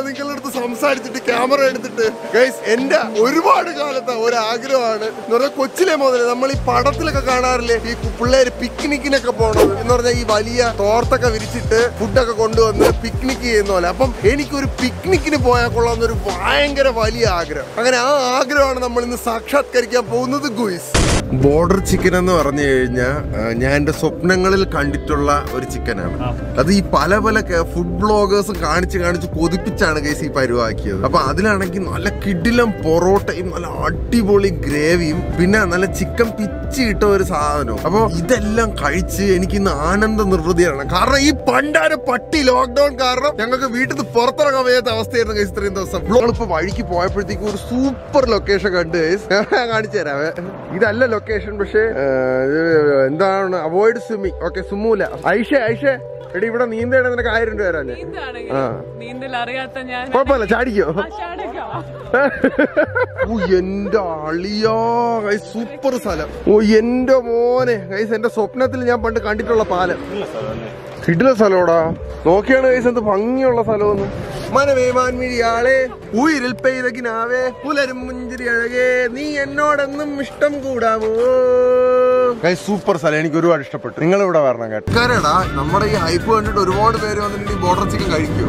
നിങ്ങളുടെ അടുത്ത് സംസാരിച്ചിട്ട് ക്യാമറ എടുത്തിട്ട് ഗൈസ് എന്റെ ഒരുപാട് കാലത്തെ ഒരു ആഗ്രഹമാണ് എന്ന് പറഞ്ഞാൽ കൊച്ചിലെ മുതൽ നമ്മൾ ഈ പടത്തിലൊക്കെ കാണാറില്ലേ ഈ പിള്ളേര് പിക്നിക്കിനൊക്കെ പോണത് എന്ന് പറഞ്ഞാൽ ഈ വലിയ തോർത്തൊക്കെ വിരിച്ചിട്ട് ഫുഡൊക്കെ കൊണ്ടുവന്ന് പിക്നിക്ക് ചെയ്യുന്ന പോലെ അപ്പം എനിക്കൊരു പിക്നിക്കിന് പോയാൽ കൊള്ളാവുന്ന ഒരു ഭയങ്കര വലിയ ആഗ്രഹം അങ്ങനെ ആ ആഗ്രഹമാണ് നമ്മൾ ഇന്ന് സാക്ഷാത്കരിക്കാൻ പോകുന്നത് ഗുയിസ് ബോർഡർ ചിക്കൻ എന്ന് പറഞ്ഞു കഴിഞ്ഞാൽ ഞാൻ എൻ്റെ സ്വപ്നങ്ങളിൽ കണ്ടിട്ടുള്ള ഒരു ചിക്കനാണ് അത് ഈ പല പല ഫുഡ് ബ്ലോഗേഴ്സും കാണിച്ച് കാണിച്ച് കൊതിപ്പിച്ചാണ് ഗൈസ് ഈ പരുവാക്കിയത് അപ്പൊ അതിലാണെങ്കിൽ നല്ല കിടിലം പൊറോട്ടയും നല്ല അടിപൊളി ഗ്രേവിയും പിന്നെ നല്ല ചിക്കൻ പിച്ചി ഇട്ട ഒരു സാധനവും അപ്പൊ ഇതെല്ലാം കഴിച്ച് എനിക്ക് ഇന്ന് ആനന്ദ നിർവൃതിയാണ് കാരണം ഈ പണ്ടാര പട്ടി ലോക്ക്ഡൌൺ കാരണം ഞങ്ങൾക്ക് വീട്ടിൽ നിന്ന് പുറത്തിറങ്ങാൻ വയ്യാത്ത അവസ്ഥയായിരുന്നു ഗൈസ് ഇത്രയും ദിവസം നമ്മളിപ്പോ വഴിക്ക് പോയപ്പോഴത്തേക്കും ഒരു സൂപ്പർ ലൊക്കേഷൻ കണ്ട് ഗൈസ് കാണിച്ചു തരാവേ ഇതല്ല ലൊക്കേഷൻ പക്ഷേ ആ, ഇത് എന്താണ് അവോയ്ഡ് സ്വിമ്മിങ് ഓക്കെ സുമൂല ഐഷ ഐഷ എടി ഇവിടെ നീന്തേണ നിനക്ക് ആയിരം രൂപ തരാഞ്ഞ് നീന്താണെങ്കിൽ ആ. നീന്തൽ അറിയാത്ത ഞാൻ കുഴപ്പമില്ല ചാടിക്കോ ആശാടക്കാം. ഓ എന്റെ അളിയോ ഗൈസ് സൂപ്പർ സ്ഥലം ഓ എന്റെ മോനെ ഗൈസ് എന്റെ സ്വപ്നത്തിൽ ഞാൻ പണ്ട് കണ്ടിട്ടുള്ള പാലം കിടില സ്ഥലോടാ നോക്കിയാണ് ഗൈസ് എന്ത് ഭംഗിയുള്ള സ്ഥലമൊന്നും മനവേമാൻമിഴിയാളെ ഉയിരിൽ പെയ്തകിനാവേ പുലരും മുഞ്ചിരി അഴകേ നീ എന്നോടെന്നും ഇഷ്ടം കൂടാമോ ഗൈസ് സൂപ്പർ സ്ഥലം എനിക്ക് ഒരുപാട് ഇഷ്ടപ്പെട്ടു നിങ്ങൾ ഇവിടെ വരണം കേട്ടോ കാരടാ നമ്മുടെ ഈ ഹൈപ്പ് കണ്ടിട്ട് ഒരുപാട് പേര് വന്നിട്ട് ബോർഡർ ചിക്കൻ കഴിക്കുമോ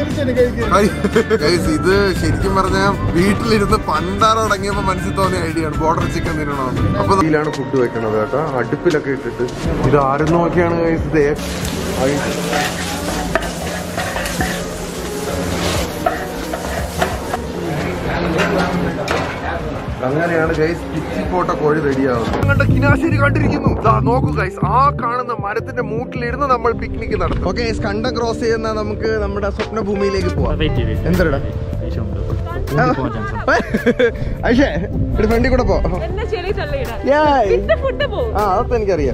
ഗൈസ് ഇത് ശരിക്കും പറഞ്ഞാൽ വീട്ടിലിരുന്ന് പണ്ടാറ തുടങ്ങിയപ്പോ മനസ്സിൽ തോന്നിയ ഐഡിയ ആണ് ബോർഡർ ചിക്കൻ തിന്നണമെന്ന് അപ്പൊ ഇതിലാണ് ഫുഡ് വെക്കണത് കേട്ടോ അടുപ്പിലൊക്കെ ഇട്ടിട്ട് ഇത് ആരും നോക്കിയാണ് ഗൈസ് ഇത് അങ്ങനെയാണ് ഗൈസ് പിച്ചിപ്പോട്ട കോഴി റെഡിയാവുന്നത് ഞങ്ങളുടെ കിനാശേരി കണ്ടിരിക്കുന്നു ദാ നോക്കൂ ഗൈസ് ആ കാണുന്ന മരത്തിന്റെ മൂട്ടിലിരുന്ന് നമ്മൾ പിക്നിക് നടത്തും ഓക്കെ കണ്ടം ക്രോസ് ചെയ്യുന്ന നമുക്ക് നമ്മുടെ സ്വപ്ന ഭൂമിയിലേക്ക് പോവാം എന്തരടാ ഐഷേ ഇവിടെ ഫ്രണ്ടിൽ കൂടെ പോ എന്നെ ചെളി തള്ളിയിടാൻ യായ്. പിന്നെ ഫുഡ് പോകും ആ അതൊക്കെ എനിക്കറിയാം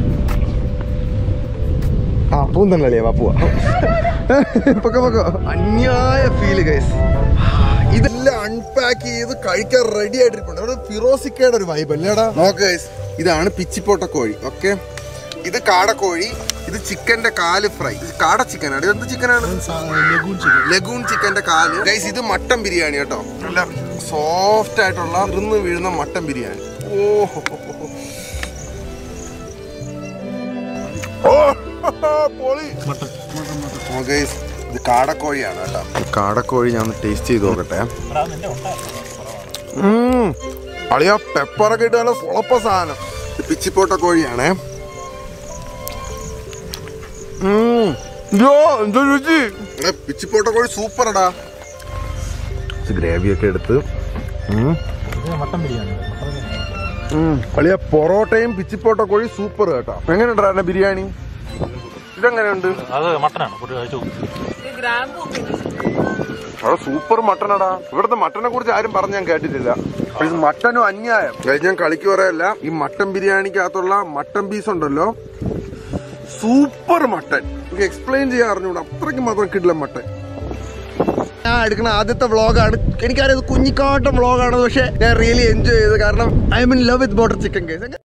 ആ പൂന്തന്നല്ലേ വാ പോവാ പൊക്കെ പൊക്കോ അന്യായ ഫീല് ഗൈസ് ഇതെല്ലാം അൺപാക്ക് ചെയ്ത് കഴിക്കാൻ റെഡി ആയിട്ടിരിപ്പുണ്ട് ഒരു ഫിറോസിക്കയുടെ ഒരു വൈബ് അല്ലേടാ നോക്ക് ഗൈസ് ഇതാണ് പിച്ചിപ്പോട്ട കോഴി ഓക്കെ ഇത് കാടക്കോഴി ഇത് ചിക്കന്റെ കാല് ഫ്രൈ ഇത് കാട ചിക്കനാണ് ഇത് എന്ത് ചിക്കനാണ് ലഗൂൺ ചിക്കന്റെ കാല് ഗൈസ് ഇത് മട്ടൻ ബിരിയാണി കേട്ടോ നല്ല സോഫ്റ്റ് ആയിട്ടുള്ള ഇന്ന് വീഴുന്ന മട്ടൻ ബിരിയാണി ഓഹോ പൊളി ഓ, guys, ഇത് കാടക്കോഴിയാണ് കേട്ടോ കാടക്കോഴി ഞാൻ ടേസ്റ്റ് ചെയ്ത് നോക്കട്ടെ ഉം. അളിയാ പെപ്പറൊക്കെ ഇട്ട് നല്ല സുളപ്പ സാധനം ഇത് പിച്ചിപ്പോട്ട കോഴിയാണേ ഉം. യ്യോ, എന്ത് രുചി എടാ, പിച്ചിപ്പോട്ട കോഴി സൂപ്പറടാ ഗ്രേവി ഒക്കെ എടുത്ത് ഉം. ഉം. അളിയ പൊറോട്ടയും പിച്ചിപ്പോട്ട കോഴി സൂപ്പർ കേട്ടോ എങ്ങനെയുണ്ടാ ബിരിയാണി ഇതെങ്ങനെയുണ്ട് അത് മട്ടനാണ് ഒരു കഴിച്ചു ഗ്രാമ്പൂ അവിടെ സൂപ്പർ മട്ടനടാ ഇവിടുത്തെ മട്ടനെ കുറിച്ച് ആരും പറഞ്ഞ് ഞാൻ കേട്ടിട്ടില്ല ഇത് മട്ടനും അന്യായം guys, ഞാൻ കളിക്ക് പറയല്ല ഈ മട്ടൻ ബിരിയാണിക്കകത്തുള്ള മട്ടൻ പീസ് ഉണ്ടല്ലോ സൂപ്പർ മട്ടൻ എനിക്ക് എക്സ്പ്ലെയിൻ ചെയ്യാൻ അറിഞ്ഞൂടാ അത്രയ്ക്ക് മാത്രം കിട്ടില്ല മട്ടൻ ഞാൻ എടുക്കുന്ന ആദ്യത്തെ വ്ളോഗാണ് എനിക്കറിയാം ഇത് കുഞ്ഞിക്കാട്ടം വ്ളോഗാണ് പക്ഷെ ഞാൻ റിയലി എൻജോയ് ചെയ്തു കാരണം I'm in love with butter chicken case